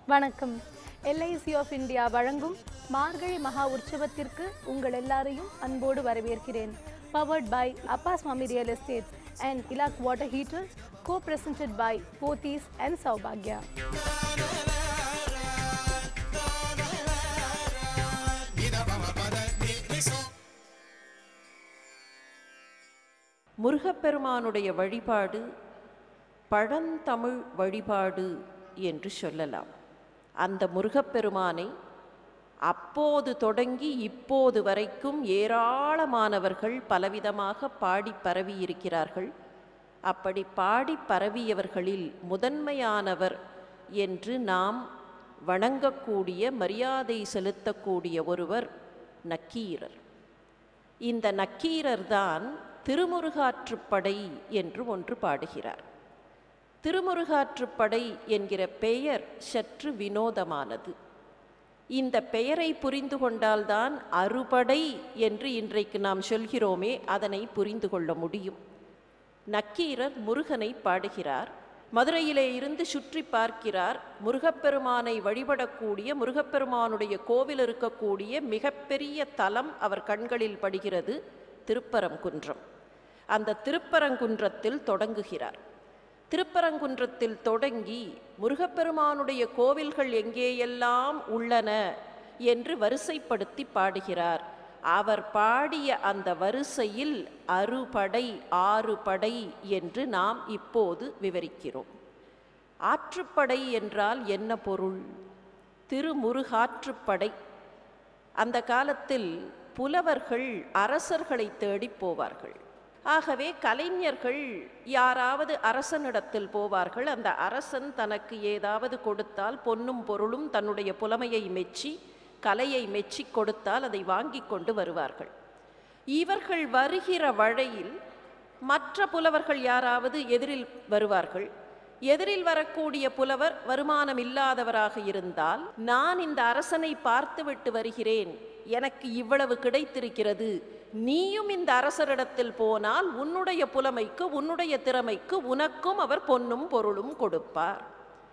வணக்கம் LIC of India வழங்கும் மார்கழி மகா உற்சவத்திற்கு உங்கள் எல்லாரையும் அன்போடு வரவேற்கிறேன் powered by Appa Swami real estate and Ilak water heaters co presented by Pothys and சௌபாக்யா முருகப்பெருமானுடைய வழிபாடு பழந்தமிழ் வழிபாடு என்று சொல்லலாம் அந்த முருகப்பெருமானை அப்போது தொடங்கி இப்போது வரைக்கும் ஏராளமானவர்கள் பலவிதமாக பாடி பரவி இருக்கிறார்கள் அப்படி பாடி பரவியவர்களில் முதன்மையானவர் என்று நாம் வணங்கக்கூடிய மரியாதை செலுத்தக்கூடிய ஒருவர் நக்கீரர் இந்த நக்கீரர் தான் திருமுருகாற்றுப்படை என்று ஒன்று பாடுகிறார் திருமுருகாற்றுப்படை என்கிற பெயர் சற்று வினோதமானது இந்த பெயரை புரிந்து கொண்டால்தான் அறுபடை என்று இன்றைக்கு நாம் சொல்கிறோமே அதனை புரிந்து கொள்ள முடியும் நக்கீரர் முருகனை பாடுகிறார் மதுரையிலே இருந்து சுற்றி பார்க்கிறார் முருகப்பெருமானை வழிபடக்கூடிய முருகப்பெருமானுடைய கோவில் இருக்கக்கூடிய மிகப்பெரிய தலம் அவர் கண்களில் படுகிறது திருப்பரங்குன்றம் அந்த திருப்பரங்குன்றத்தில் தொடங்குகிறார் திருப்பரங்குன்றத்தில் தொடங்கி முருகப்பெருமானுடைய கோவில்கள் எங்கேயெல்லாம் உள்ளன என்று வரிசைப்படுத்தி பாடுகிறார் அவர் பாடிய அந்த வரிசையில் அறுபடை ஆறு படை என்று நாம் இப்போது விவரிக்கிறோம் ஆற்றுப்படை என்றால் என்ன பொருள் திருமுருகாற்றுப்படை அந்த காலத்தில் புலவர்கள் அரசர்களை தேடி போவார்கள் ஆகவே கலைஞர்கள் யாராவது அரசனிடத்தில் போவார்கள் அந்த அரசன் தனக்கு ஏதாவது கொடுத்தால் பொன்னும் பொருளும் தன்னுடைய புலமையை மெச்சி கலையை மெச்சி கொடுத்தால் அதை வாங்கி கொண்டு வருவார்கள் இவர்கள் வருகிற வழியில் மற்ற புலவர்கள் யாராவது எதிரில் வருவார்கள் எதிரில் வரக்கூடிய புலவர் வருமானம் இல்லாதவராக இருந்தால் நான் இந்த அரசனை பார்த்துவிட்டு வருகிறேன் எனக்கு இவ்வளவு கிடைத்திருக்கிறது நீயும் இந்த அரசரிடத்தில் போனால் உன்னுடைய புலமைக்கு உன்னுடைய திறமைக்கு உனக்கும் அவர் பொன்னும் பொருளும் கொடுப்பார்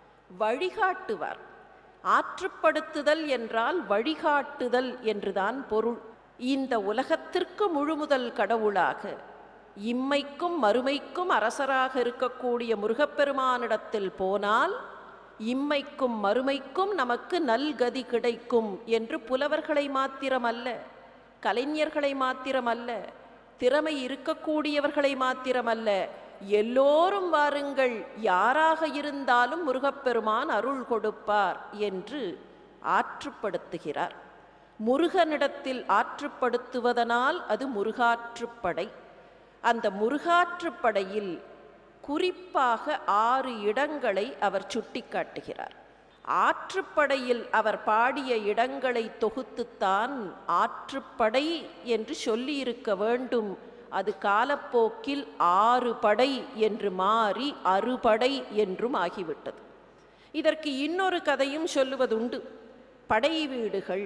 வழிகாட்டுவார் ஆற்றுப்படுத்துதல் என்றால் வழிகாட்டுதல் என்றுதான் பொருள் இந்த உலகத்திற்கு முழுமுதல் கடவுளாக இம்மைக்கும் மறுமைக்கும் அரசராக இருக்கக்கூடிய முருகப்பெருமானிடத்தில் போனால் இம்மைக்கும் மறுமைக்கும் நமக்கு நல்கதி கிடைக்கும் என்று புலவர்களை மாத்திரமல்ல கலைஞர்களை மாத்திரமல்ல திறமை இருக்கக்கூடியவர்களை மாத்திரமல்ல எல்லோரும் வாருங்கள் யாராக இருந்தாலும் முருகப்பெருமான் அருள் கொடுப்பார் என்று ஆற்றுப்படுத்துகிறார் முருகனிடத்தில் ஆற்றுப்படுத்துவதனால் அது முருகாற்றுப்படை அந்த முருகாற்றுப்படையில் குறிப்பாக ஆறு இடங்களை அவர் சுட்டிக்காட்டுகிறார் ஆற்றுப்படையில் அவர் பாடிய இடங்களை தொகுத்துத்தான் ஆற்றுப்படை என்று சொல்லியிருக்க வேண்டும் அது காலப்போக்கில் ஆறு படை என்று மாறி அறுபடை என்றும் ஆகிவிட்டது இதற்கு இன்னொரு கதையும் சொல்லுவதுண்டு படை வீடுகள்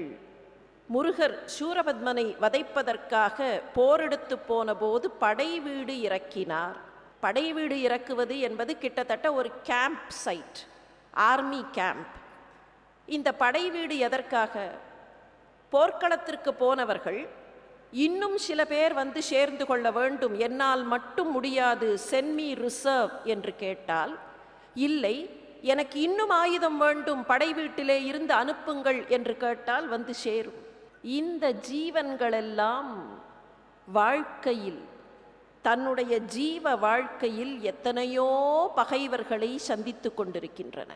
முருகர் சூரபத்மனை வதைப்பதற்காக போரெடுத்து போன போது படை வீடு இறக்கினார் படை வீடு இறக்குவது என்பது கிட்டத்தட்ட ஒரு கேம்ப் சைட் ஆர்மி கேம்ப் இந்த படை வீடு எதற்காக போர்க்களத்திற்கு போனவர்கள் இன்னும் சில பேர் வந்து சேர்ந்து கொள்ள வேண்டும் என்னால் மட்டும் முடியாது சென்மி ரிசர்வ் என்று கேட்டால் இல்லை எனக்கு இன்னும் ஆயுதம் வேண்டும் படை வீட்டிலே இருந்து அனுப்புங்கள் என்று கேட்டால் வந்து சேரும் இந்த ஜீவன்களெல்லாம் வாழ்க்கையில் தன்னுடைய ஜீவ வாழ்க்கையில் எத்தனையோ பகைவர்களை சந்தித்து கொண்டிருக்கின்றன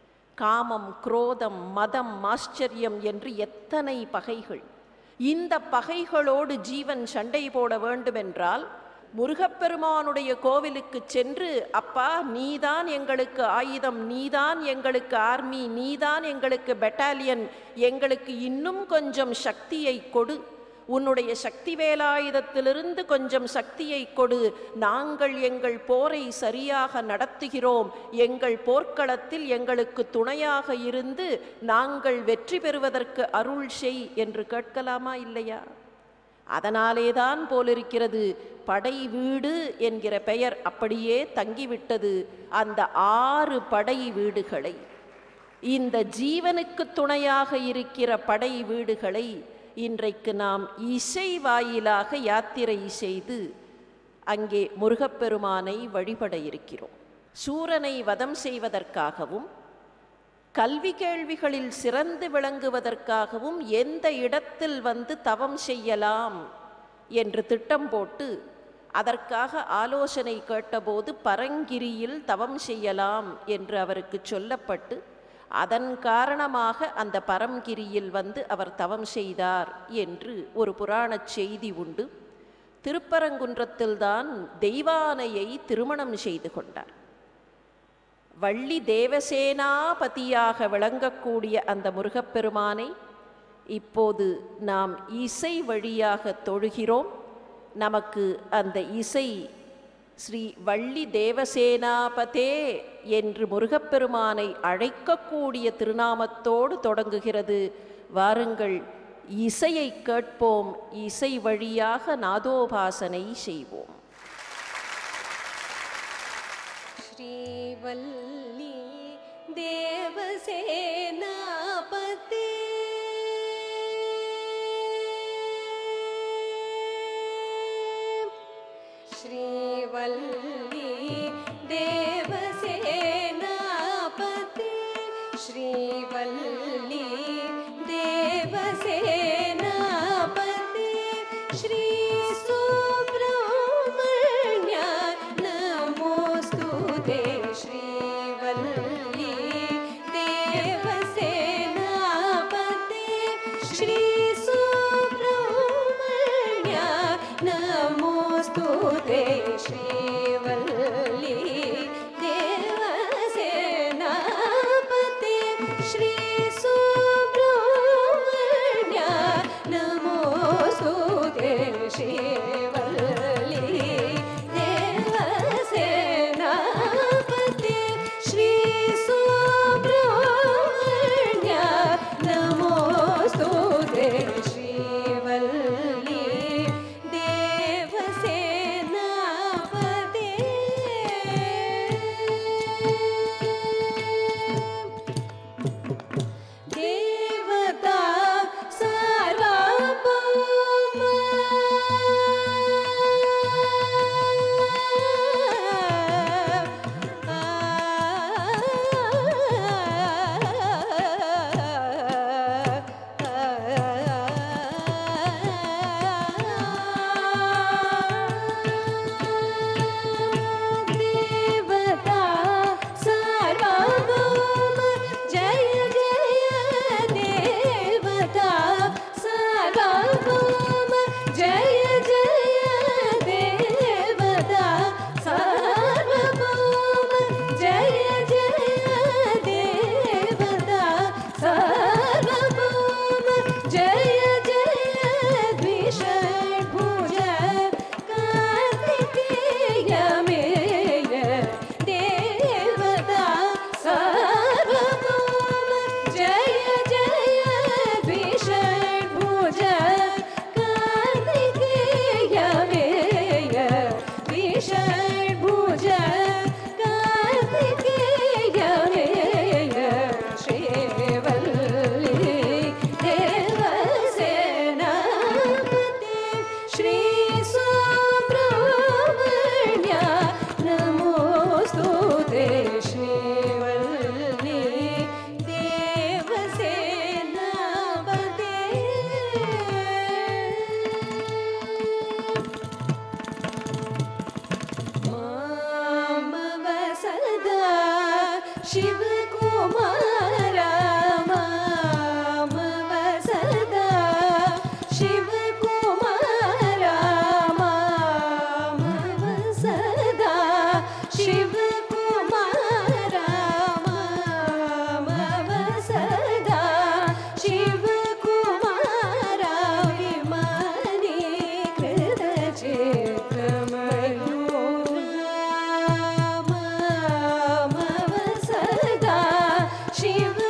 காமம் குரோதம் மதம் ஆச்சரியம் என்று எத்தனை பகைகள் இந்த பகைகளோடு ஜீவன் சண்டை போட வேண்டுமென்றால் முருகப்பெருமானுடைய கோவிலுக்கு சென்று அப்பா நீதான் எங்களுக்கு ஆயுதம் நீதான் எங்களுக்கு ஆர்மி நீதான் எங்களுக்கு பெட்டாலியன் எங்களுக்கு இன்னும் கொஞ்சம் சக்தியை கொடு உன்னுடைய சக்தி வேலாயுதத்திலிருந்து கொஞ்சம் சக்தியை கொடு நாங்கள் எங்கள் போரை சரியாக நடத்துகிறோம் எங்கள் போர்க்களத்தில் எங்களுக்கு துணையாக இருந்து நாங்கள் வெற்றி பெறுவதற்கு அருள் செய் என்று கேட்கலாமா இல்லையா அதனாலேதான் போலிருக்கிறது படை வீடு என்கிற பெயர் அப்படியே தங்கிவிட்டது அந்த ஆறு படை வீடுகளை இந்த ஜீவனுக்கு துணையாக இருக்கிற படை வீடுகளை இன்றைக்கு நாம் இசை வாயிலாக யாத்திரை செய்து அங்கே முருகப்பெருமானை வழிபட இருக்கிறோம் சூரனை வதம் செய்வதற்காகவும் கல்வி கேள்விகளில் சிறந்து விளங்குவதற்காகவும் எந்த இடத்தில் வந்து தவம் செய்யலாம் என்று திட்டம் போட்டு அதற்காக ஆலோசனை கேட்டபோது பரங்கிரியில் தவம் செய்யலாம் என்று அவருக்கு சொல்லப்பட்டு அதன் காரணமாக அந்த பரம்கிரியில் வந்து அவர் தவம் செய்தார் என்று ஒரு புராணச் செய்தி உண்டு திருப்பரங்குன்றத்தில்தான் தெய்வானையை திருமணம் செய்து கொண்டார் வள்ளி தேவசேனாபதியாக விளங்கக்கூடிய அந்த முருகப்பெருமானை இப்போது நாம் இசை வழியாக தொழுகிறோம் நமக்கு அந்த இசை ஸ்ரீ வள்ளி தேவசேனாபதே என்று முருகப்பெருமானை அழைக்கக்கூடிய திருநாமத்தோடு தொடங்குகிறது வாருங்கள் இசையை கேட்போம் இசை வழியாக நாதோபாசனை செய்வோம் श्रीवल्ली देवसेनापते श्रीवल्ली देवसेनापते श्रीवल्ली देवसेनापते श्री सुब्रह्मण्य नमोऽस्तु ते श्रीवल्ली देवसेनापते श्री सुब्रह्मण्य नमोऽस्तु ते श्रीवल्ली देवसेनापते श्री सुब्रह्मण्य नमोऽस्तु ते श्रीवल्ली देवसेनापते श्री सुब्रह्मण्य नमोऽस्तु ते श्रीवल्ली देवसेनापते देवता सार्वभौम देवता सार्वभौम जय जय देवता सार्वभौम जय जय देवता सार्वभौम जय जय देवता सार्वभौम जय जय द्विषभुज कार्तिकेय मेय देवता सार्वभौम जय जय द्विषभुज कार्तिकेय मेय द्विषभुज कार्तिकेय मेय श्रीवल्ली देवसेनापते श्री सुब्रह्मण्य नमोऽस्तु ते श्रीवल्ली देवसेनापते मामव सदा शिवकुमारा मामव सदा शिवकुमारा मामव सदा शिवकुमारा मामव सदा शिवकुमारा विमानी कृतचित्रमयूरा मामव सदा शिव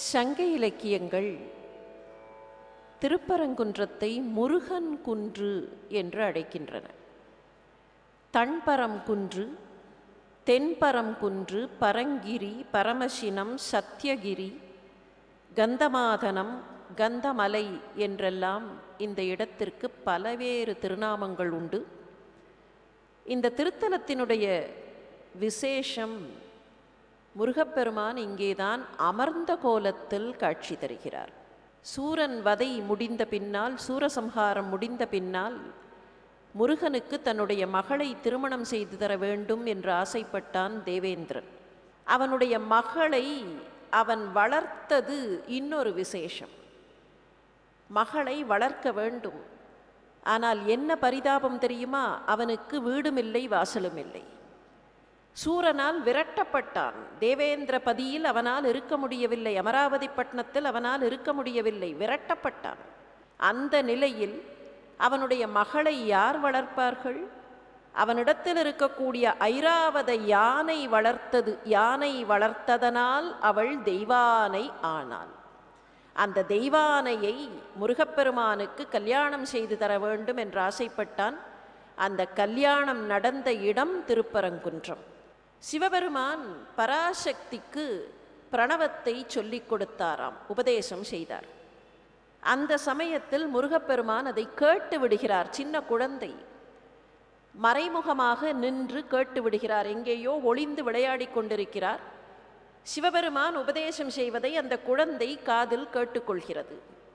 சங்க இலக்கியங்கள் திருப்பரங்குன்றத்தை முருகன் குன்று என்று அழைக்கின்றன தன்பரம் குன்று தென்பரம் குன்று பரங்கிரி பரமசினம் சத்தியகிரி கந்தமாதனம் கந்தமலை என்றெல்லாம் இந்த இடத்திற்கு பலவேறு திருநாமங்கள் உண்டு இந்த திருத்தலத்தினுடைய விசேஷம் முருகப்பெருமான் இங்கேதான் அமர்ந்த கோலத்தில் காட்சி தருகிறார் சூரன் வதை முடிந்த பின்னால் சூரசம்ஹாரம் முடிந்த பின்னால் முருகனுக்கு தன்னுடைய மகளை திருமணம் செய்து தர வேண்டும் என்று ஆசைப்பட்டான் தேவேந்திரன் அவனுடைய மகளை அவன் வளர்த்தது இன்னொரு விசேஷம் மகளை வளர்க்க வேண்டும் ஆனால் என்ன பரிதாபம் தெரியுமா அவனுக்கு வீடும் இல்லை வாசலும் இல்லை சூரனால் விரட்டப்பட்டான் தேவேந்திர பதியில் அவனால் இருக்க முடியவில்லை அமராவதி பட்டணத்தில் அவனால் இருக்க முடியவில்லை விரட்டப்பட்டான் அந்த நிலையில் அவனுடைய மகளை யார் வளர்ப்பார்கள் அவனிடத்தில் இருக்கக்கூடிய ஐராவத யானை வளர்த்தது யானை வளர்த்ததனால் அவள் தெய்வானை ஆனாள் அந்த தெய்வானையை முருகப்பெருமானுக்கு கல்யாணம் செய்து தர வேண்டும் என்று ஆசைப்பட்டான் அந்த கல்யாணம் நடந்த இடம் திருப்பரங்குன்றம் சிவபெருமான் பராசக்திக்கு பிரணவத்தை சொல்லிக் கொடுத்தாராம் உபதேசம் செய்தார் அந்த சமயத்தில் முருகப்பெருமான் அதை கேட்டு விடுகிறார் சின்ன குழந்தை மறைமுகமாக நின்று கேட்டு விடுகிறார் எங்கேயோ ஒளிந்து விளையாடி கொண்டிருக்கிறார் சிவபெருமான் உபதேசம் செய்வதை அந்த குழந்தை காதில் கேட்டுக்கொள்கிறது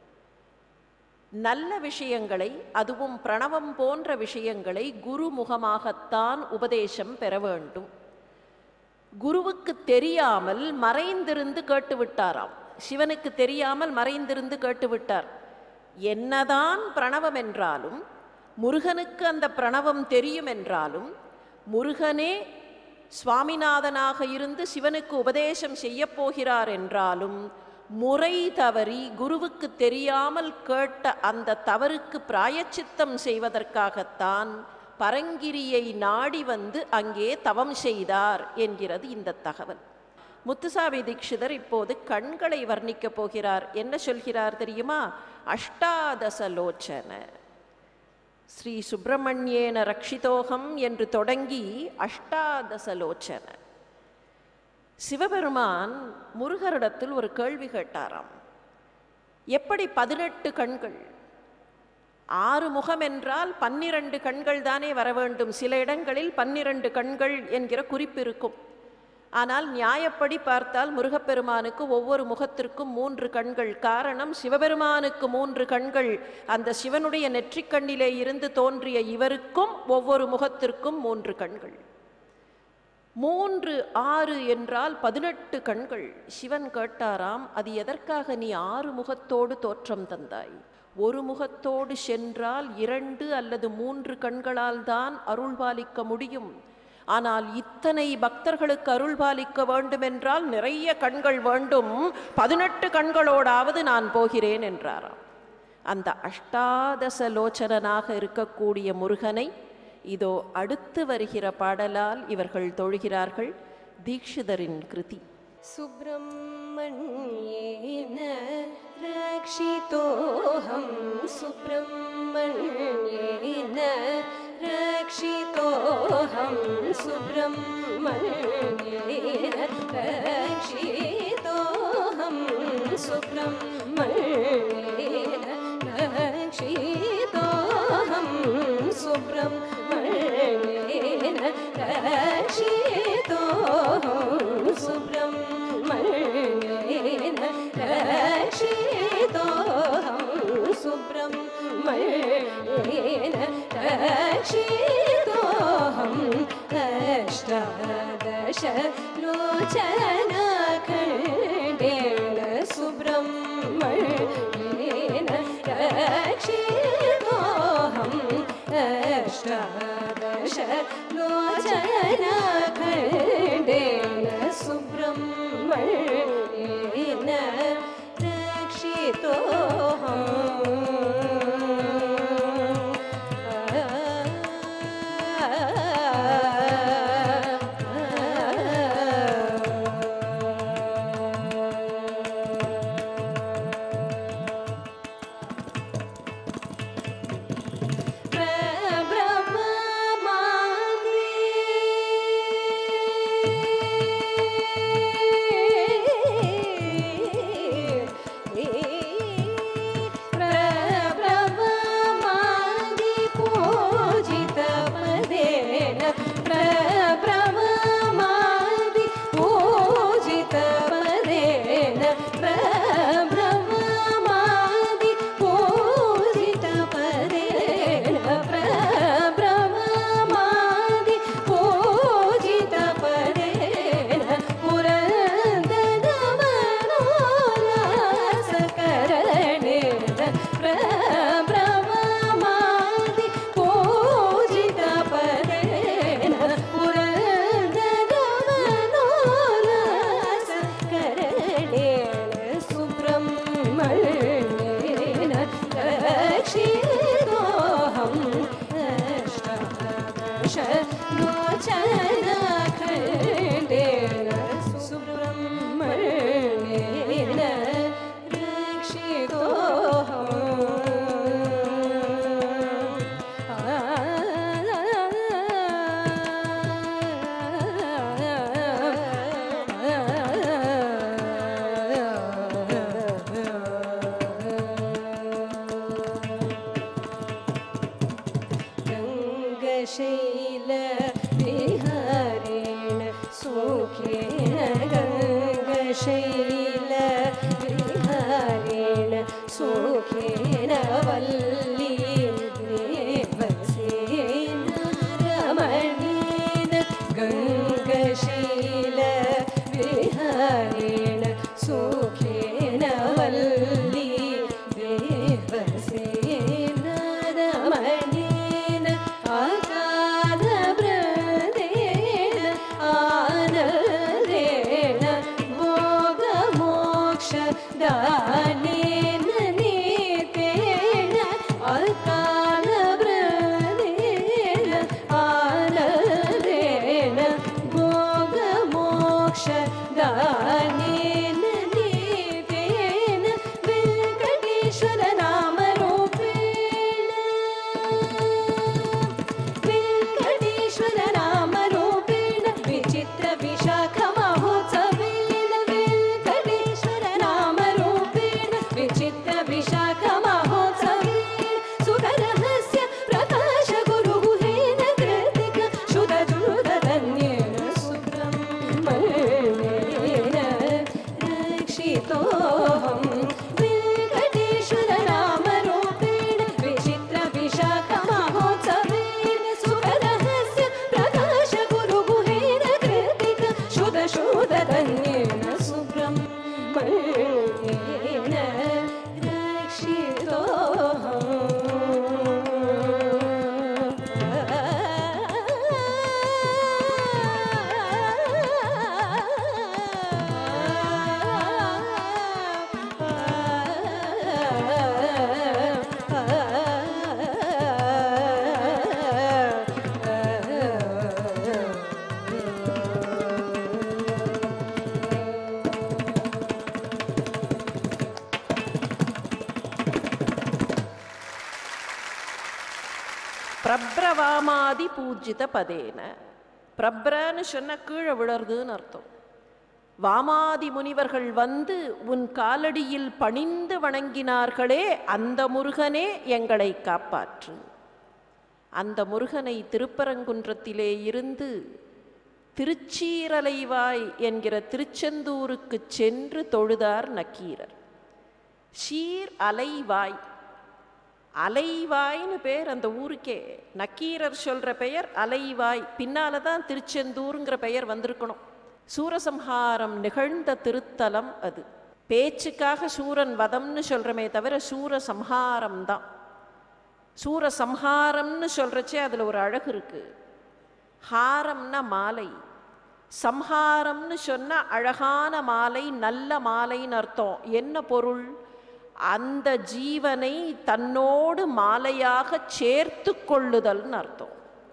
நல்ல விஷயங்களை அதுவும் பிரணவம் போன்ற விஷயங்களை குருமுகமாகத்தான் உபதேசம் பெற வேண்டும் குருவுக்கு தெரியாமல் மறைந்திருந்து கேட்டுவிட்டாராம் சிவனுக்கு தெரியாமல் மறைந்திருந்து கேட்டுவிட்டார் என்னதான் பிரணவம் என்றாலும் முருகனுக்கு அந்த பிரணவம் தெரியும் என்றாலும் முருகனே சுவாமிநாதனாக இருந்து சிவனுக்கு உபதேசம் செய்யப் போகிறார் என்றாலும் முறை தவறி குருவுக்கு தெரியாமல் கேட்ட அந்த தவறுக்கு பிராயச்சித்தம் செய்வதற்காகத்தான் பரங்கிரியை நாடி வந்து அங்கே தவம் செய்தார் என்கிறது இந்த தகவல் முத்துசாமி தீட்சிதர் இப்போது கண்களை வர்ணிக்கப் போகிறார் என்ன சொல்கிறார் தெரியுமா அஷ்டாதசலோச்சன ஸ்ரீ சுப்பிரமணியேன ரக்ஷிதோகம் என்று தொடங்கி அஷ்டாதசலோச்சன சிவபெருமான் முருகரிடத்தில் ஒரு கேள்வி கேட்டாராம் எப்படி பதினெட்டு கண்கள் ஆறு முகம் என்றால் பன்னிரண்டு கண்கள் தானே வர வேண்டும் சில இடங்களில் பன்னிரண்டு கண்கள் என்கிற குறிப்பு இருக்கும் ஆனால் நியாயப்படி பார்த்தால் முருகப்பெருமானுக்கு ஒவ்வொரு முகத்திற்கும் மூன்று கண்கள் காரணம் சிவபெருமானுக்கு மூன்று கண்கள் அந்த சிவனுடைய நெற்றிக்கண்ணிலே இருந்து தோன்றிய இவருக்கும் ஒவ்வொரு முகத்திற்கும் மூன்று கண்கள் மூன்று ஆறு என்றால் பதினெட்டு கண்கள் சிவன் கேட்டாராம் அது எதற்காக நீ ஆறு முகத்தோடு தோற்றம் தந்தாய் ஒரு முகத்தோடு சென்றால் இரண்டு அல்லது மூன்று கண்களால் தான் அருள்பாலிக்க முடியும் ஆனால் இத்தனை பக்தர்களுக்கு அருள்பாலிக்க வேண்டுமென்றால் நிறைய கண்கள் வேண்டும் பதினெட்டு கண்களோடாவது நான் போகிறேன் என்றாராம் அந்த அஷ்டாதச லோச்சனனாக இருக்கக்கூடிய முருகனை இதோ அடுத்து வருகிற பாடலால் இவர்கள் தொழுகிறார்கள் தீக்ஷிதரின் கிருதி सुब्रह्मण्येन रक्षितोऽहं सुब्रह्मण्येन रक्षितोऽहं सुब्रह्मण्येन रक्षितोऽहं सुब्रह्मण्येन रक्षितोऽहं सुब्रह्मण्येन रक्षितोऽहं सुब्रह्मण्येन रक्षितोऽहं सुब्रह्मण्येन रक्षितोऽहम् अष्टादश लोचनखण्डेन सुब्रह्मण्येन रक्षितोऽहम् अष्टादश लोचनखण्डेन सुब्रह्मण्येन रक्षितोऽहम् गङ्गशैल विहारेण सुखेन वल्ली देवसेन रमणेन गङ्गशैल विहारेण सुखेन वल्ली देवसेन रमणेन आकालवृदेन आनरेण भोगमोक्षदानेन नीतेन अकालवृदेन आनरेण भोगमोक्षदानेन नीतेन वेङ्कटेश्वर नामरूपेण वेङ्कटेश्वर नामरूपेण विचित्र विशाखमहोत्सवेन वेङ्कटेश्वर नामरूपेण विचित्र विशाखमहोत्सवेन सुखरहस्य प्रकाश गुरुगुहेन कृतिक शुधजुधधन्येन सुब्रह्मण्येन रक्षितोऽहं वेङ्कटेश्वर नामरूपेण विचित्र विशाखमहोत्सवेन सुखरहस्य प्रकाश गुरुगुहेन कृतिक शुध शुधधन्येन सुब्रह्मण्येन பிரப்ரவாமாதி பூஜித பதேன பிரப்ரன்னு சொன்ன கீழே விழறதுன்னு அர்த்தம் வாமாதி முனிவர்கள் வந்து உன் காலடியில் பணிந்து வணங்கினார்களே அந்த முருகனே எங்களை காப்பாற்று அந்த முருகனை திருப்பரங்குன்றத்திலே இருந்து திருச்சீரலைவாய் என்கிற திருச்செந்தூருக்கு சென்று தொழுதார் நக்கீரர் சீர் அலைவாய் அலைவாய்னு பேர் அந்த ஊருக்கே நக்கீரர் சொல்ற பெயர் அலைவாய் பின்னால தான் திருச்செந்தூருங்கிற பெயர் வந்திருக்கணும் சூரசம்ஹாரம் நிகழ்ந்த திருத்தலம் அது பேச்சுக்காக சூரன் வதம்னு சொல்றமே தவிர சூரசம்ஹாரம் தான் சூரசம்ஹாரம்னு சொல்றச்சே அதுல ஒரு அழகு இருக்கு ஹாரம்னா மாலை சம்ஹாரம்னு சொன்னா அழகான மாலை நல்ல மாலைன்னு அர்த்தம் என்ன பொருள் அந்த ஜீவனை தன்னோடு மாலையாக சேர்த்து கொள்ளுதல்னு அர்த்தம்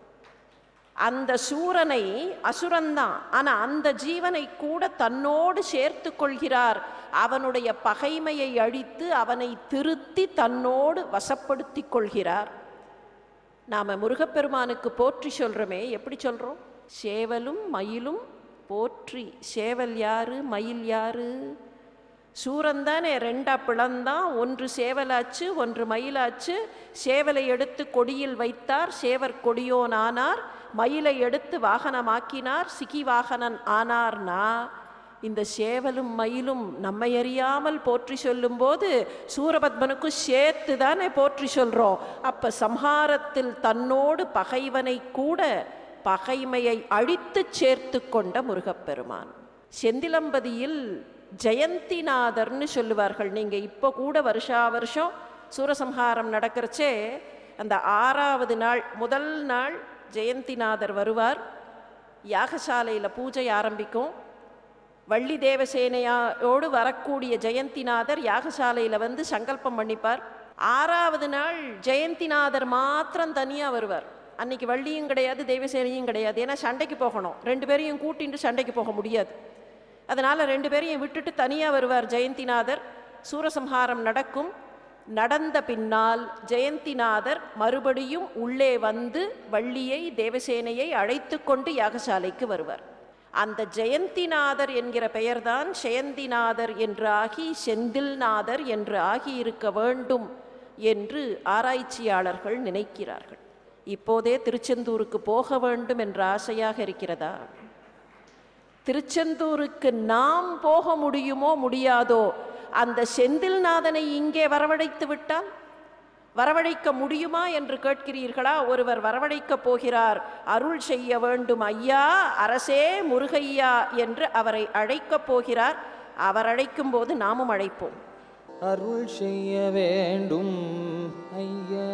அந்த சூரனை அசுரன்தான் ஆனா அந்த ஜீவனை கூட தன்னோடு சேர்த்து கொள்கிறார் அவனுடைய பகைமையை அழித்து அவனை திருத்தி தன்னோடு வசப்படுத்தி கொள்கிறார் நாம முருகப்பெருமானுக்கு போற்றி சொல்றோமே எப்படி சொல்றோம் சேவலும் மயிலும் போற்றி சேவல் யாரு மயில் யாரு சூரன் தானே ரெண்டா பிளந்தான் ஒன்று சேவலாச்சு ஒன்று மயிலாச்சு சேவலை எடுத்து கொடியில் வைத்தார் சேவர் கொடியோன் ஆனார் மயிலை எடுத்து வாகனமாக்கினார் சிகி வாகனன் ஆனார்னா இந்த சேவலும் மயிலும் நம்மை அறியாமல் போற்றி சொல்லும்போது சூரபத்மனுக்கு சேர்த்து தானே போற்றி சொல்றோம் அப்ப சம்ஹாரத்தில் தன்னோடு பகைவனை கூட பகைமையை அழித்துச் சேர்த்து கொண்ட முருகப்பெருமான் செந்திலம்பதியில் ஜெயந்திநாதர்னு சொல்லுவார்கள் நீங்க இப்போ கூட வருஷா வருஷம் சூரசம்ஹாரம் நடக்கிறச்சே அந்த ஆறாவது நாள் முதல் நாள் ஜெயந்திநாதர் வருவார் யாகசாலையில் பூஜை ஆரம்பிக்கும் வள்ளி தேவசேனையோடு வரக்கூடிய ஜெயந்திநாதர் யாகசாலையில் வந்து சங்கல்பம் பண்ணிப்பார் ஆறாவது நாள் ஜெயந்திநாதர் மாத்திரம் தனியாக வருவார் அன்னைக்கு வள்ளியும் கிடையாது தேவசேனையும் கிடையாது ஏன்னா சண்டைக்கு போகணும் ரெண்டு பேரையும் கூட்டிட்டு சண்டைக்கு போக முடியாது அதனால் ரெண்டு பேரையும் விட்டுட்டு தனியாக வருவார் ஜெயந்திநாதர் சூரசம்ஹாரம் நடக்கும் நடந்த பின்னால் ஜெயந்திநாதர் மறுபடியும் உள்ளே வந்து வள்ளியை தேவசேனையை அழைத்து கொண்டு யாகசாலைக்கு வருவார் அந்த ஜெயந்திநாதர் என்கிற பெயர்தான் ஜெயந்திநாதர் என்று ஆகி செந்தில்நாதர் என்று ஆகி இருக்க வேண்டும் என்று ஆராய்ச்சியாளர்கள் நினைக்கிறார்கள் இப்போதே திருச்செந்தூருக்கு போக வேண்டும் என்ற ஆசையாக இருக்கிறதா திருச்செந்தூருக்கு நாம் போக முடியுமோ முடியாதோ அந்த செந்தில்நாதனை இங்கே வரவழைத்து விட்டால் வரவழைக்க முடியுமா என்று கேட்கிறீர்களா ஒருவர் வரவழைக்கப் போகிறார் அருள் செய்ய வேண்டும் ஐயா அரசே முருகையா என்று அவரை அழைக்கப் போகிறார் அவர் அழைக்கும் போது நாமும் அழைப்போம் அருள் செய்ய வேண்டும் ஐயா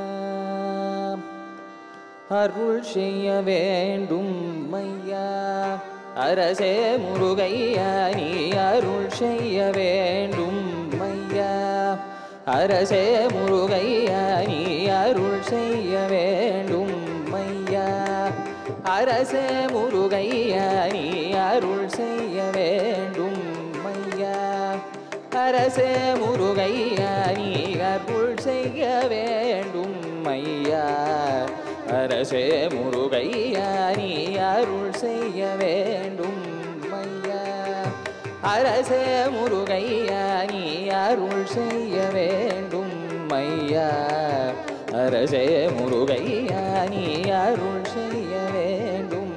அருள் செய்ய வேண்டும் ஐயா அரசே முருகையா நீ அருள் செய்ய வேண்டும் ஐயா அரசே முருகையா நீ அருள் செய்ய வேண்டும் ஐயா அரசே முருகையா நீ அருள் செய்ய வேண்டும் ஐயா அரசே முருகையா நீ அருள் செய்ய வேண்டும் ஐயா அரசே முருகையா நீ அருள் செய்ய வேண்டும் ஐயா அரசே முருகையா நீ அருள் செய்ய வேண்டும் ஐயா அரசே முருகையா நீ அருள் செய்ய வேண்டும்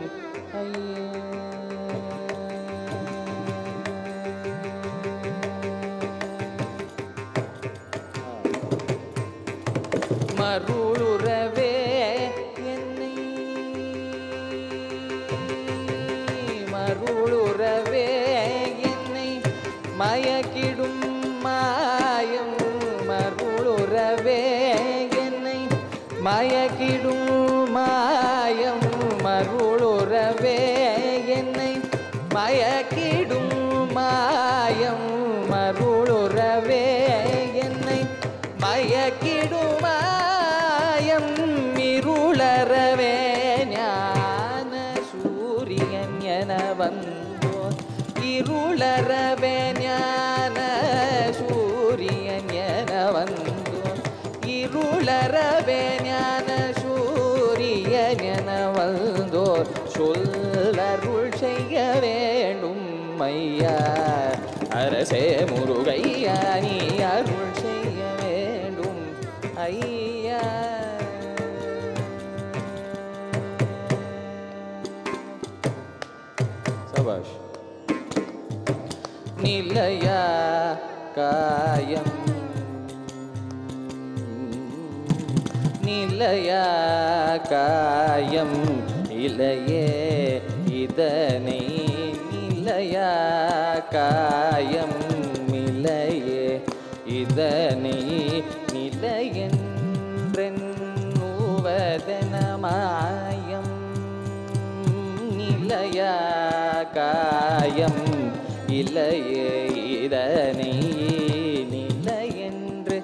மருளுறவே என்னை மருளுறவே என்னை மயக்கிடும் மாயம் மருளுறவே என்னை மயக்கிடும் மாயம் மருளுறவே என்னை மயக்கிடும் மாயம் மருளுறவே என்னை மயக்கிடும் மாயம் இருளறவே ஞான சூரியன் என வந்தோன் இருளறவே ஞான சூரியன் என வந்தோன் இருளறவே ஞான சூரியன் என வந்தோர் சொல்லருள் செய்ய வேண்டும் ஐயா அரசே முருகையா நீ அருள் செய்ய வேண்டும் ஐயா சபாஷ் நிலையா காயம் நிலையா காயம் இலையே இதனை நிலையா காயம் இலையே இதனை நிலையென்றென்னுவதனமாயம் நிலையா காயம் இலையே இதனை நிலையென்று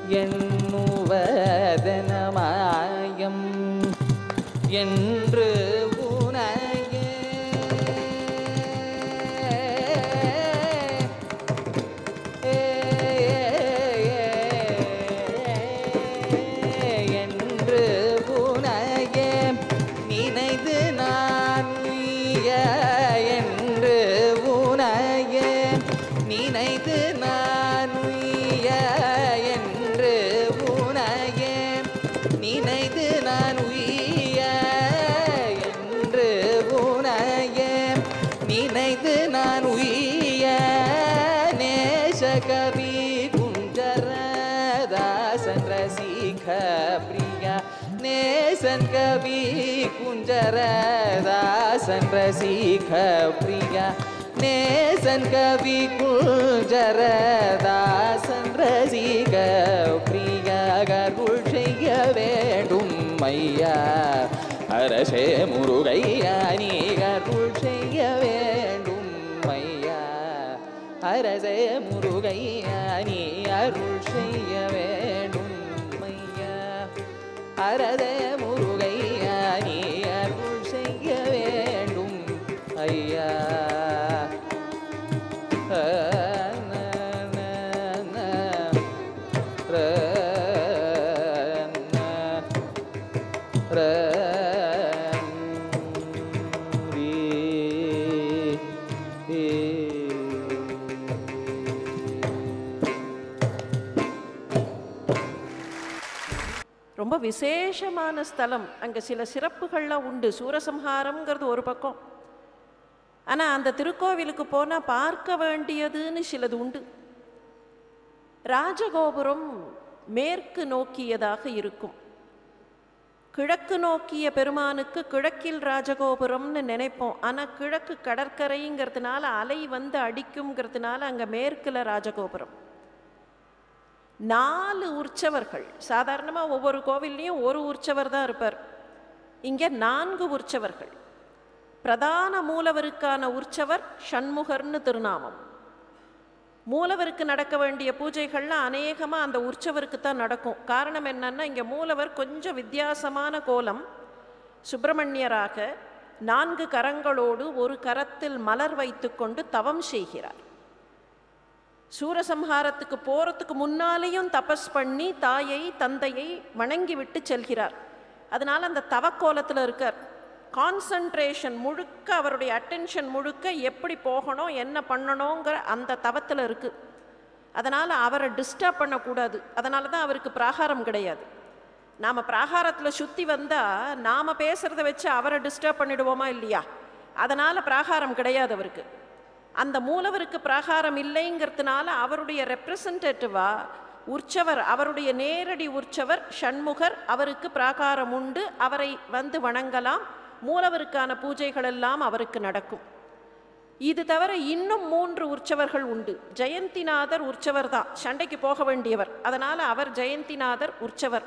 எண்ணுவதனமாயம் என்று உனையே என்று உனையே நினைது நான் உய்ய என்று உனையே நினைது நான் உய்ய என்று உனையே நினைது நான் உய்ய என்று உனையே நினைது நான் உய்ய நேசகவி குஞ்சரதாசன் ரசிக பிரியா நேசன் கவி குஞ்சரதாசன் ரசிக பிரியா நேசன் கவி குஞ்சரதாசன் ரசிக பிரியா கருள் செய்ய வேண்டும் ஐயா அரசே முருகையா நீ அருள் செய்ய வேண்டும் ஐயா அரசே முருகையா நீ அருள் செய்ய வேண்டும் ஐயா அரசே முருகையா நீ அருள் செய்ய வேண்டும் ஐயா ஆ, ந, ந, ந, ர, ந, ர, ரீ, ஏ. ரொம்ப விசேஷமான ஸ்தலம் அங்கே சில சிறப்புகள்லாம் உண்டு சூரசம்ஹாரம்ங்கிறது ஒரு பக்கம் ஆனால் அந்த திருக்கோவிலுக்கு போனால் பார்க்க வேண்டியதுன்னு சிலது உண்டு ராஜகோபுரம் மேற்கு நோக்கியதாக இருக்கும் கிழக்கு நோக்கிய பெருமானுக்கு கிழக்கில் ராஜகோபுரம்னு நினைப்போம் ஆனால் கிழக்கு கடற்கரைங்கிறதுனால அலை வந்து அடிக்குங்கிறதுனால அங்கே மேற்கில் ராஜகோபுரம் நாலு உற்சவர்கள் சாதாரணமாக ஒவ்வொரு கோவில்லையும் ஒரு உற்சவர் தான் இருப்பார் இங்கே நான்கு உற்சவர்கள் பிரதான மூலவருக்கான உற்சவர் ஷண்முகர்னு திருநாமம் மூலவருக்கு நடக்க வேண்டிய பூஜைகள்லாம் அநேகமாக அந்த உற்சவருக்கு தான் நடக்கும் காரணம் என்னன்னா இங்கே மூலவர் கொஞ்சம் வித்தியாசமான கோலம் சுப்பிரமணியராக நான்கு கரங்களோடு ஒரு கரத்தில் மலர் வைத்துக்கொண்டு தவம் செய்கிறார் சூரசம்ஹாரத்துக்கு போகிறதுக்கு முன்னாலேயும் தபஸ் பண்ணி தாயை தந்தையை வணங்கி விட்டு செல்கிறார் அதனால அந்த தவக்கோலத்தில் இருக்கார் கான்சன்ட்ரேஷன் முழுக்க அவருடைய அட்டென்ஷன் முழுக்க எப்படி போகணும் என்ன பண்ணணுங்கிற அந்த தவத்தில் இருக்குது அதனால் அவரை டிஸ்டர்ப் பண்ணக்கூடாது அதனால தான் அவருக்கு பிராகாரம் கிடையாது நாம் பிராகாரத்தில் சுற்றி வந்தால் நாம் பேசுகிறத வச்சு அவரை டிஸ்டர்ப் பண்ணிடுவோமா இல்லையா அதனால் பிராகாரம் கிடையாது அவருக்கு அந்த மூலவருக்கு பிராகாரம் இல்லைங்கிறதுனால அவருடைய ரெப்ரசன்டேட்டிவா உற்சவர் அவருடைய நேரடி உற்சவர் ஷண்முகர் அவருக்கு பிராகாரம் உண்டு அவரை வந்து வணங்கலாம் மூலவருக்கான பூஜைகள் எல்லாம் அவருக்கு நடக்கும் இது தவிர இன்னும் மூன்று உற்சவர்கள் உண்டு ஜெயந்திநாதர் உற்சவர் தான் சண்டைக்கு போக வேண்டியவர் அதனால் அவர் ஜெயந்திநாதர் உற்சவர்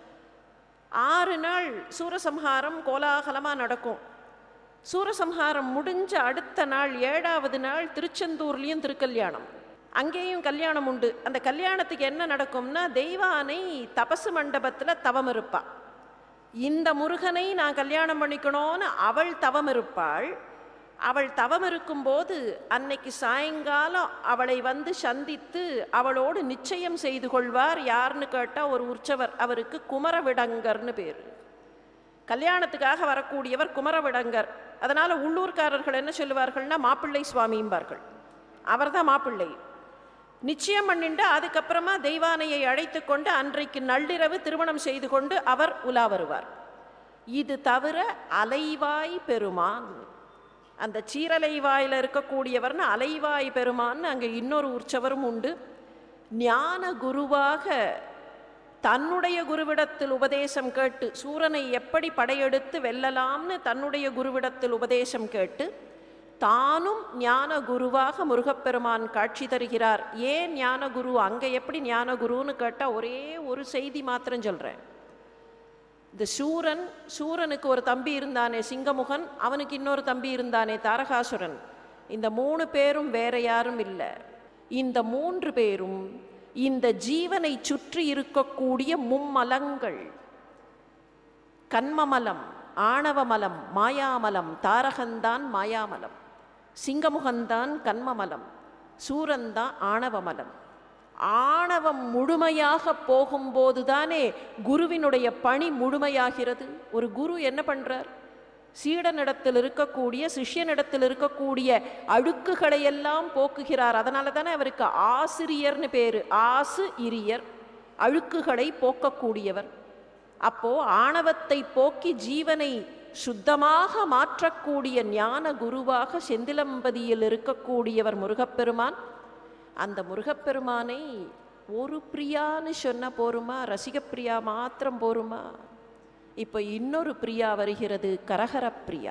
ஆறு நாள் சூரசம்ஹாரம் கோலாகலமாக நடக்கும் சூரசம்ஹாரம் முடிஞ்ச அடுத்த நாள் ஏழாவது நாள் திருச்செந்தூர்லேயும் திருக்கல்யாணம் அங்கேயும் கல்யாணம் உண்டு அந்த கல்யாணத்துக்கு என்ன நடக்கும்னா தெய்வானை தபசு மண்டபத்தில் தவம் இருப்பா இந்த முருகனை நான் கல்யாணம் பண்ணிக்கணும்னு அவள் தவம் இருப்பாள் அவள் தவம் இருக்கும்போது அன்னைக்கு சாயங்காலம் அவளை வந்து சந்தித்து அவளோடு நிச்சயம் செய்து கொள்வார் யாருன்னு கேட்டால் ஒரு உற்சவர் அவருக்கு குமரவிடங்கர்னு பேர் கல்யாணத்துக்காக வரக்கூடியவர் குமரவிடங்கர் அதனால் உள்ளூர்காரர்கள் என்ன சொல்லுவார்கள்னா மாப்பிள்ளை சுவாமிம்பார்கள் அவர் தான் மாப்பிள்ளை நிச்சயம் பண்ணிண்டு அதுக்கப்புறமா தெய்வானையை அழைத்து கொண்டு அன்றைக்கு நள்ளிரவு திருமணம் செய்து கொண்டு அவர் உலா வருவார் இது தவிர அலைவாய் பெருமான் அந்த சீரலைவாயில் இருக்கக்கூடியவர்னு அலைவாய் பெருமான்னு அங்கே இன்னொரு உற்சவரும் உண்டு ஞான குருவாக தன்னுடைய குருவிடத்தில் உபதேசம் கேட்டு சூரனை எப்படி படையெடுத்து வெல்லலாம்னு தன்னுடைய குருவிடத்தில் உபதேசம் கேட்டு தானும் ஞான குருவாக முருகப்பெருமான் காட்சி தருகிறார் ஏன் ஞான குரு அங்கே எப்படி ஞான குருன்னு கேட்டால் ஒரே ஒரு செய்தி மாத்திரம் சொல்கிறேன் இந்த சூரன் சூரனுக்கு ஒரு தம்பி இருந்தானே சிங்கமுகன் அவனுக்கு இன்னொரு தம்பி இருந்தானே தாரகாசுரன் இந்த மூணு பேரும் வேற யாரும் இல்லை இந்த மூன்று பேரும் இந்த ஜீவனை சுற்றி இருக்கக்கூடிய மும்மலங்கள் கண்மமலம் ஆணவமலம் மாயாமலம் தாரகந்தான் மாயாமலம் சிங்கமுகந்தான் கண்மமலம் சூரன்தான் ஆணவமலம் ஆணவம் முழுமையாக போகும்போது தானே குருவினுடைய பணி முழுமையாகிறது ஒரு குரு என்ன பண்றார் சீடனிடத்தில் இருக்கக்கூடிய சிஷ்யனிடத்தில் இருக்கக்கூடிய அழுக்குகளை எல்லாம் போக்குகிறார் அதனால தானே அவருக்கு ஆசிரியர்னு பேரு ஆசு இரியர் அழுக்குகளை போக்கக்கூடியவர் அப்போ ஆணவத்தை போக்கி ஜீவனை சுத்தமாக மாற்றக்கூடிய ஞான குருவாக செந்திலம்பதியில் இருக்கக்கூடியவர் முருகப்பெருமான் அந்த முருகப்பெருமானை ஒரு பிரியான்னு சொன்ன போருமா ரசிகப்பிரியா மாத்திரம் போருமா இப்போ இன்னொரு பிரியா வருகிறது கரகர பிரியா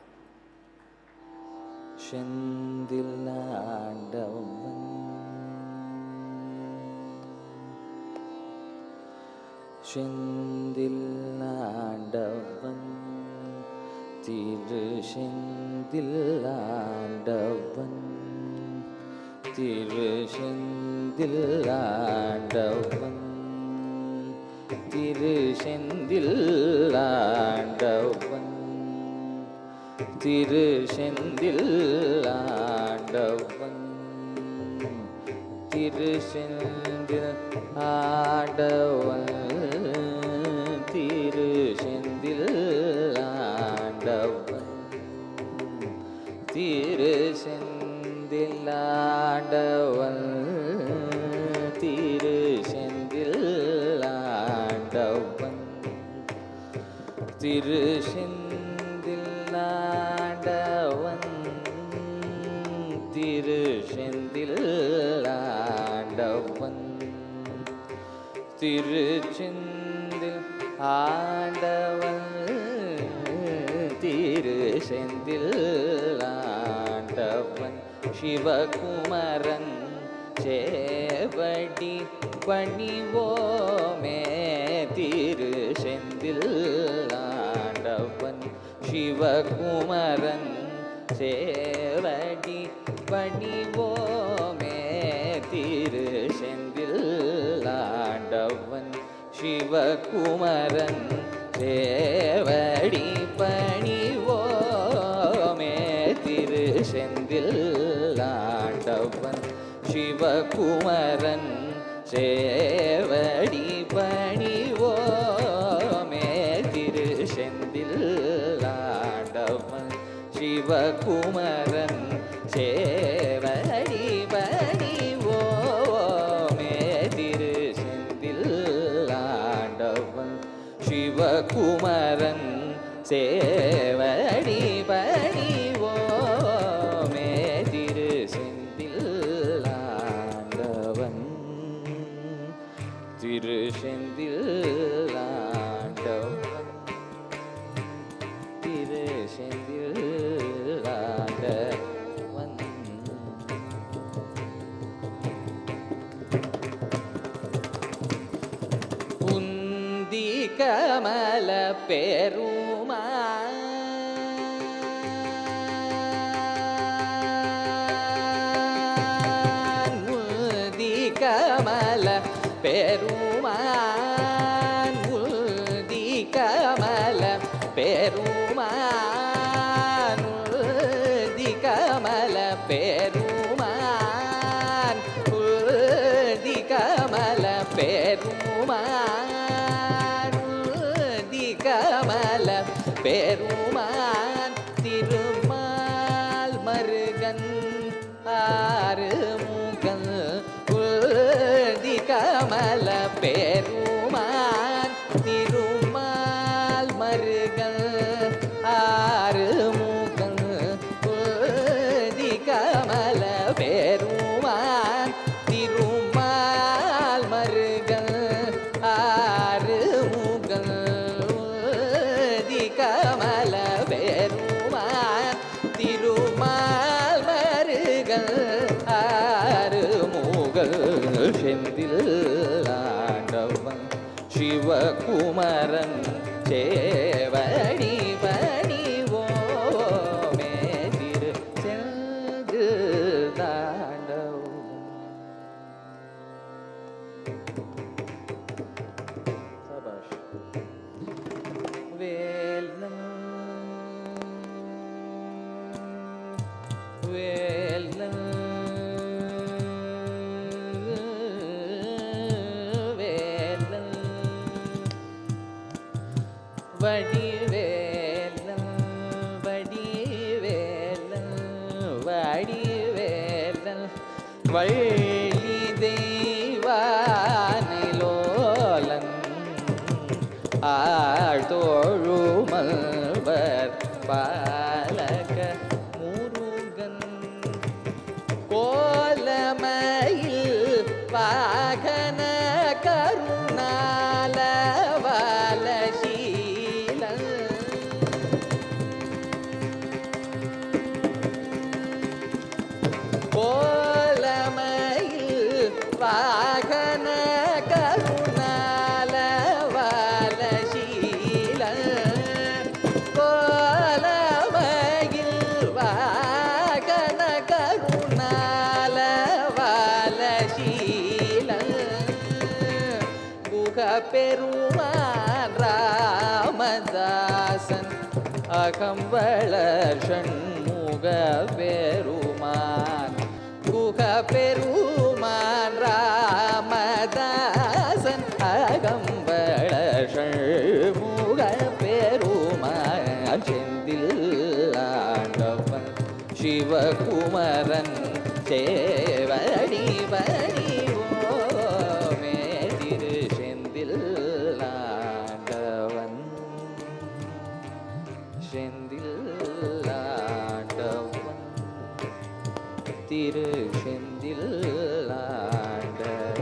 செந்தில் ஆண்டவன் செந்தில் ஆண்டவன் திரு செந்தில் ஆண்டவன் திரு செந்தில் ஆண்டவன் திரு செந்தில் ஆண்டவன் திரு செந்தில் ஆண்டவன் திரு செந்தில் ஆண்டவன் திரு செந்தில் ஆண்டவன் திரு செந்தில் ஆண்டவன் திரு செந்தில் ஆண்டவன் திரு செந்தில் ஆண்டவன் திரு செந்தில் ஆண்டவன் திருச்செந்தில் ஆண்டவன் திரு செந்தில் ஆண்டவன் சிவகுமரன் சேவடி பணிவோமே திரு செந்தில் ஆண்டவன் சிவகுமரன் சேவடி பணிவோமே திரு செந்தில் ஆண்டவன் சிவகுமரன் சேவடி பணிவோமே திரு செந்தில் ஆண்டவன் சிவகுமரன் சேவடி பணிவோமே திரு செந்தில் ஆண்டவன் சிவகுமரன் சேவடி பணிவோமே திரு செந்தில் ஆண்டவன் சிவகுமரன் சேவடி பணிவோமே திரு செந்தில் ஆண்டவன் திரு செந்தில் ஆண்டவன் திரு செந்தில் ஆண்டவன் உந்தி கமல பெருமா உந்தி கமல பெருமான் உந்தி கமல பெருமான் உந்தி கமல பெருமான் உந்தி கமல பெருமான் உந்தி கமல பெருமான் திருமால் மருகன் ஆறு மூகன் உந்தி கமல பெருமான் திருமால் மருகன் ஆறு மூகன் உந்தி கமல பெருமான் திருமால் மருகன் ஆறு மூகன் உந்தி கமல பெருமான் திருமால் மருகன் ஆறு மூகல் செந்தில் ஆண்டவன் சிவகுமரன் சேவடி பணிவோமே திரு செந்தில் தாண்டவன் சபாஷ் வேலன் வேலன் வேலன் வடிவேலன் வடிவேலன் வடிவேலன் வள்ளி தெய்வானிலோலன் ஆழ்தோழுமல்வர் பாலக முருகன் கோலமயில் வாகன கருணால வாலசீலன் கோலமயில் வாகன கருணால வாலசீலன் கோலமயில் வாகன கருணால வாலசீலன் குக பெருமான் ராமதாசன் அகம்பளர் ஷண்முக பெருமான் குக பெருமான் ராமதாசன் அகம்பளர் ஷண்முக பெருமான் செந்தில் ஆண்டவன் சிவகுமரன் சேவடி வடிவோமே திரு செந்தில் ஆண்டவன் செந்தில் ஆண்டவன் திரு செந்தில் ஆண்ட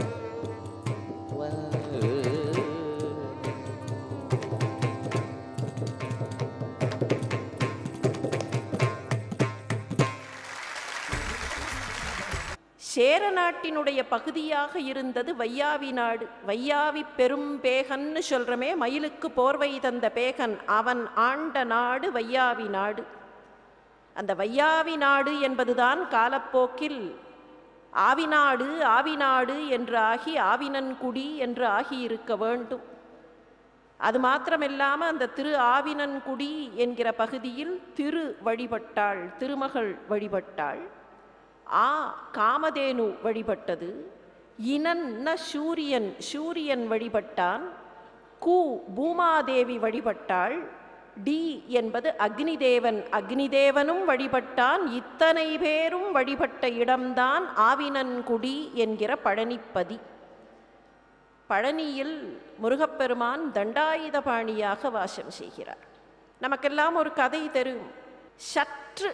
சேர நாட்டினுடைய பகுதியாக இருந்தது வையாவி நாடு வையாவி பெரும் பேகன்னு சொல்றமே மயிலுக்கு போர்வை தந்த பேகன் அவன் ஆண்ட நாடு வையாவி நாடு அந்த வையாவி நாடு என்பதுதான் காலப்போக்கில் ஆவிநாடு ஆவிநாடு என்று ஆகி ஆவினன்குடி என்று ஆகியிருக்க வேண்டும் அது மாத்திரமில்லாமல் அந்த திரு ஆவினன்குடி என்கிற பகுதியில் திரு வழிபட்டாள் திருமகள் வழிபட்டாள் ஆ காமதேனு வழிபட்டது இனன் ந சூரியன் சூரியன் வழிபட்டான் கு பூமாதேவி வழிபட்டாள் டி என்பது அக்னிதேவன் அக்னிதேவனும் வழிபட்டான் இத்தனை பேரும் வழிபட்ட இடம்தான் ஆவினன்குடி என்கிற பழனிப்பதி பழனியில் முருகப்பெருமான் தண்டாயுதபாணியாக வாசம் செய்கிறார் நமக்கெல்லாம் ஒரு கதை தெரியும் சற்று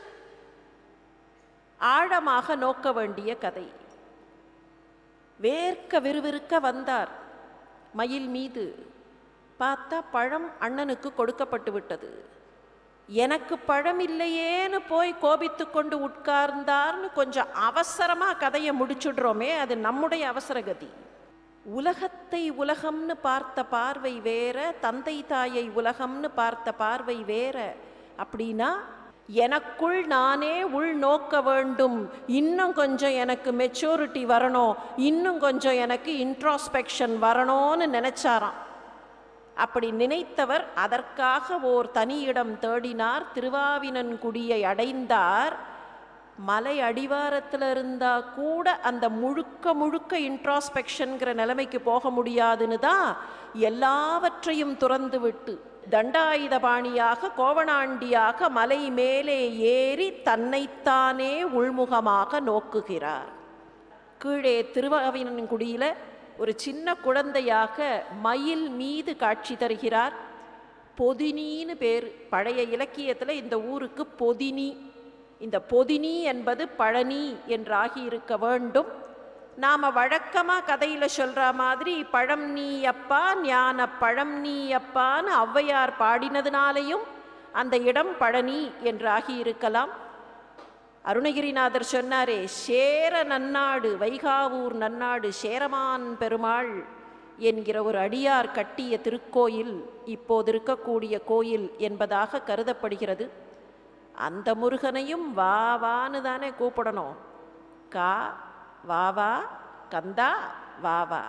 ஆழமாக நோக்க வேண்டிய கதை வேர்க்க விறுவிறுக்க வந்தார் மயில் மீது பார்த்தா பழம் அண்ணனுக்கு கொடுக்கப்பட்டு விட்டது எனக்கு பழம் இல்லையேன்னு போய் கோபித்து கொண்டு உட்கார்ந்தார்னு கொஞ்சம் அவசரமாக கதையை முடிச்சுடுறோமே அது நம்முடைய அவசரகதி உலகத்தை உலகம்னு பார்த்த பார்வை வேற தந்தை தாயை உலகம்னு பார்த்த பார்வை வேற அப்படின்னா எனக்குள் நானே உள் நோக்க வேண்டும் இன்னும் கொஞ்சம் எனக்கு மெச்சூரிட்டி வரணும் இன்னும் கொஞ்சம் எனக்கு இன்ட்ராஸ்பெக்ஷன் வரணும்னு நினைச்சாராம் அப்படி நினைத்தவர் அதற்காக ஓர் தனியிடம் தேடினார் திருவாவினன்குடியை அடைந்தார் மலை அடிவாரத்தில் இருந்தா கூட அந்த முழுக்க முழுக்க இன்ட்ராஸ்பெக்ஷன்கிற நிலைமைக்கு போக முடியாதுன்னு தான் எல்லாவற்றையும் துறந்து விட்டு தண்டாயுதபாணியாக கோவணாண்டியாக மலை மேலே ஏறி தன்னைத்தானே உள்முகமாக நோக்குகிறார் கீழே திருவாவினன்குடியில ஒரு சின்ன குழந்தையாக மயில் மீது காட்சி தருகிறார் பொதினின்னு பேர் பழைய இலக்கியத்தில் இந்த ஊருக்கு பொதினி இந்த பொதினி என்பது பழனி என்றாகி இருக்க வேண்டும் நாம் வழக்கமாக கதையில் சொல்கிற மாதிரி பழம் நீ அப்பா ஞான பழம் நீ அப்பான்னு ஔவையார் பாடினதுனாலையும் அந்த இடம் பழனி என்றாகி இருக்கலாம் அருணகிரிநாதர் சொன்னாரே சேர நன்னாடு வைகாவூர் நன்னாடு சேரமான் பெருமாள் என்கிற ஒரு அடியார் கட்டிய திருக்கோயில் இப்போது இருக்கக்கூடிய கோயில் என்பதாக கருதப்படுகிறது அந்த முருகனையும் வா வான்னு தானே கூப்பிடணும் கா வா வா கந்தா வா வா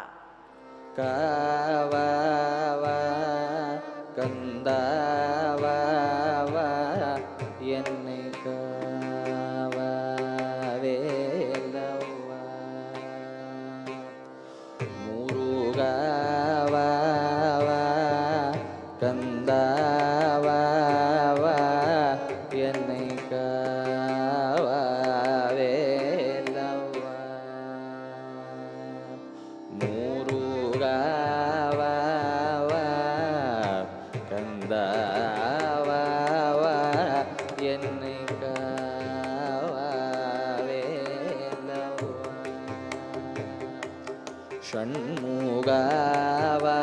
காவா கந்தாவா என்னை காவா வேலவா முருகாவா கந்தாவா என்னை காவா வேலவா முருகாவா கந்தாவா என்னை காவா வேலவா ஷண்முகாவா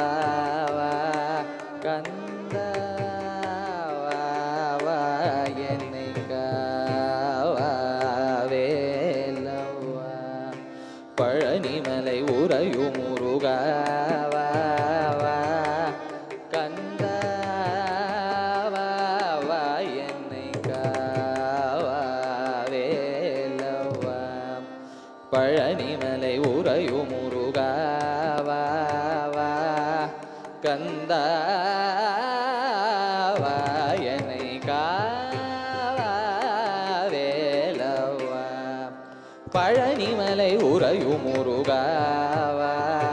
கந்தாவா என்னை காவா வேலவா பழனிமலை உறையும் முருகாவா கந்தாவா என்னை காவா வேலவா பழனிமலை உறையும் முருகாவா கந்தாவா என்னை காவா வேலவா பழனிமலை உறையும் முருகாவா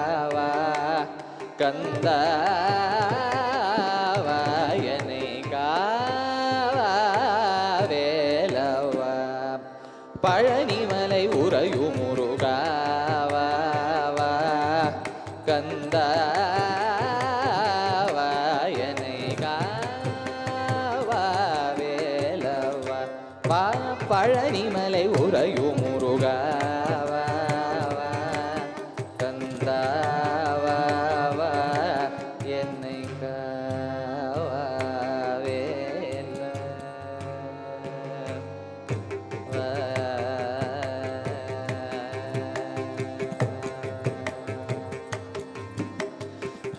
கந்தாவா என்னை காவா வேலவா பழனிமலை உறையும் முருகாவா கந்தாவா என்னை காவா வேலவா பா பழனிமலை உறையும் முருகாவா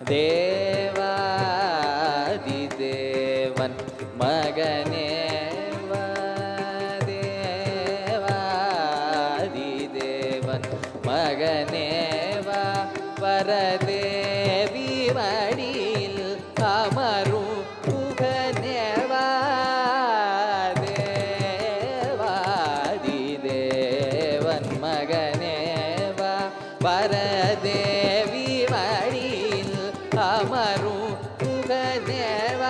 தேவாதி தேவன் மகனே வா தேவாதி தேவன் மகனே வா வரதேவி மடியில் அமரும் புகனேவா தேவாதி தேவன் மகனேவா பரதேவி மடியில் அமரும் புகனேவா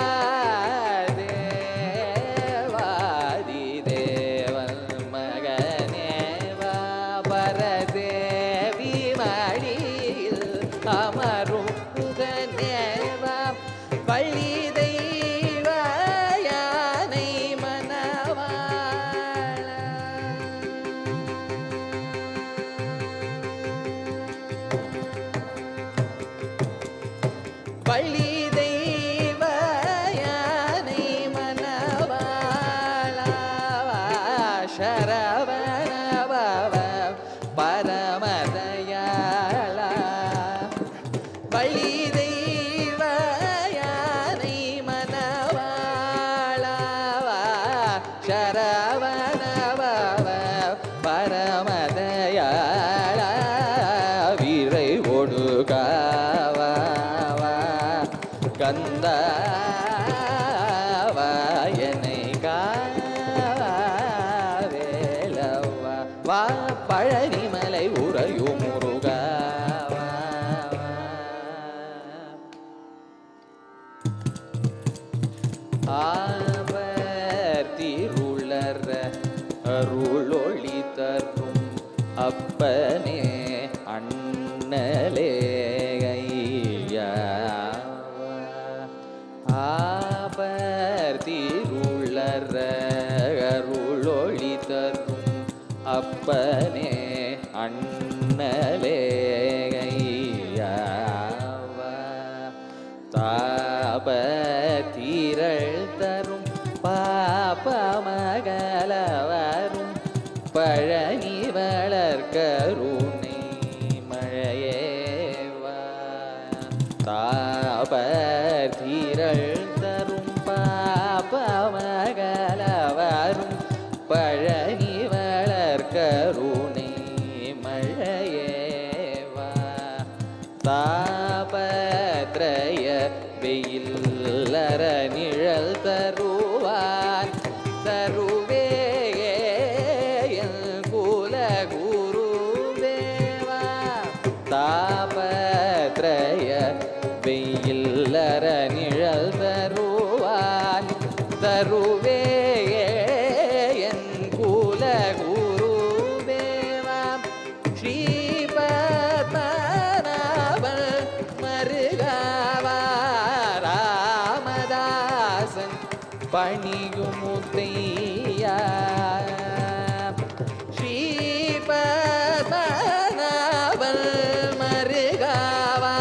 தேவாதி தேவன் மகனேவா பரதேவி மடியில் அமரும் புகனேவா பள்ளி தெய்வ யானை மனவாள பள்ளி தெய்வ யானை மனவாள சரவணபவ பரமதயாள பள்ளி தெய்வ யானை மனவாள சரவணபவ பரமதயாள வீரை ஒடுகாவா கந்தாவாயனை காவேலவா வா பழனிமலை உறையும் முருகாவா ஆவர் திருளர அருளொளி தரும் அப்பனே அண்ணலே ஐயா ஆவர் திருளர அருளொளி தரும் அப்பனே அண்ணலே ஐயாவா தாப தீரள் தரும் பாப மகளவரும் பழனி வளர்கருணை மழையேவா தாப தீரள் தரும் பாப மகளவரும் பழனி வளர்கருணை மழையேவா தாபத்ரய வெயில்லற நிழல் தருவான் தருவே குல குருவேவா தாபத்ரய வெயில்லற நிழல் தருவான் தருவே என் குல குருவேவா ஸ்ரீபத்மநாபன் மருகாவா ராமதாசன் பணியும் முத்தையா ஸ்ரீபத்மநாபன் மருகாவா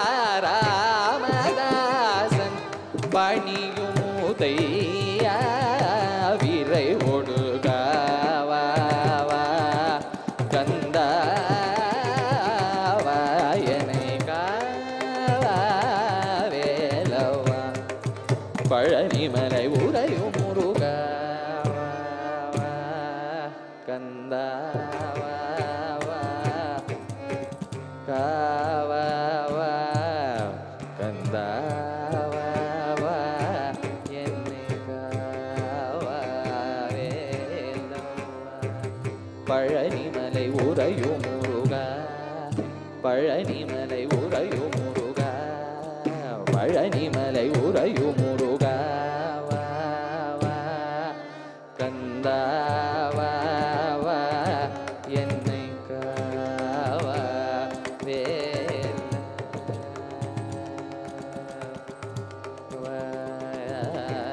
ராமதாசன் பணியும் முத்தையா விரை ஒடுகாவா கந்தாவாயனை காவேலவா பழனிமலை உரையும் முருகாவா கந்தாவா காவாவா கந்தாவா என்னை காவாவேலவா பழனிமலை உறையும் முருகா பழனிமலை உறையும் முருகா பழனிமலை உறையும் முருகா வா, வா. கந்தா வா, வா. என்னை காவா வேலா. வா.